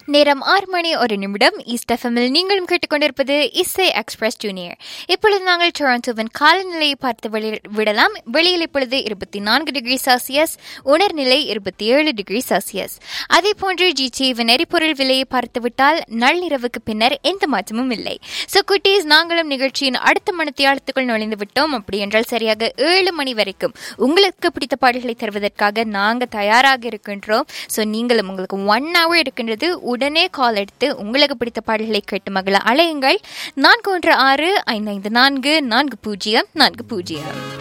நேரம் ஆறு மணி ஒரு நிமிடம் ஈஸ்ட் எஃப்எம்மில் நீங்களும் கேட்டுக்கொண்டிருப்பது இசை எக்ஸ்பிரஸ் ஜூனியர் இப்பொழுது நாங்கள் டொராண்டோவின் காலநிலையை பார்த்து வெளி- விடலாம் வெளியில் இப்பொழுது இருபத்தி நான்கு டிகிரி செல்சியஸ் உணர்நிலை இருபத்தி ஏழு டிகிரி செல்சியஸ் அதே போன்று ஜிடிவின் எரிபொருள் விலையை பார்த்துவிட்டால் நள்ளிரவுக்கு பின்னர் எந்த மாற்றமும் இல்லை ஸோ குட்டீஸ் நாங்களும் நிகழ்ச்சியின் அடுத்த மணித்தியாலத்துக்குள் நுழைந்து விட்டோம் அப்படி என்றால் சரியாக ஏழு மணி வரைக்கும் உங்களுக்கு பிடித்த பாடல்களை தருவதற்காக நாங்கள் தயாராக இருக்கின்றோம் ஸோ நீங்களும் உங்களுக்கு ஒன் ஹவர் இருக்கின்றது உடனே கால் எடுத்து உங்களுக்கு பிடித்த பாடல்களை கேட்டு மகள அலையுங்கள் நான்கு ஒன்று ஆறு ஐந்து ஐந்து நான்கு நான்கு பூஜ்ஜியம் நான்கு பூஜ்ஜியம்